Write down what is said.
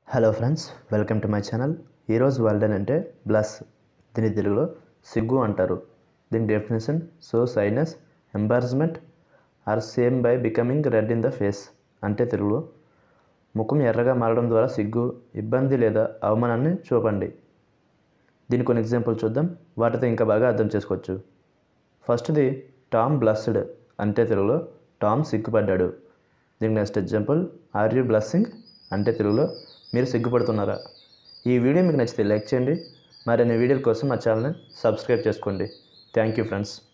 hello friends welcome to my channel ఈరోజు వర్ల్డెన్ అంటే బ్లస్ దీని తెలుగులో సిగ్గు అంటారు దీని definition show signs embarrassment or shame by becoming red in the face అంటే తెలుగులో ముఖం ఎర్రగా మారడం ద్వారా సిగ్గు ఇబ్బంది లేదా అవమానాన్ని చూపండి దీని కొన్ని ఎగ్జాంపుల్ చూద్దాం వాటితో ఇంకా బాగా అర్థం చేసుకోవచ్చు ఫస్ట్ది టామ్ బ్లస్డ్ అంటే తెలుగులో టామ్ సిగ్గుపడ్డాడు దీనికి next example are you blushing అంటే తెలుగులో మీరు సిగ్గుపడుతున్నారా ఈ వీడియో మీకు నచ్చితే లైక్ చేయండి మరిన్ని వీడియోల కోసం మా ఛానల్ని సబ్స్క్రైబ్ చేసుకోండి థ్యాంక్ యూ ఫ్రెండ్స్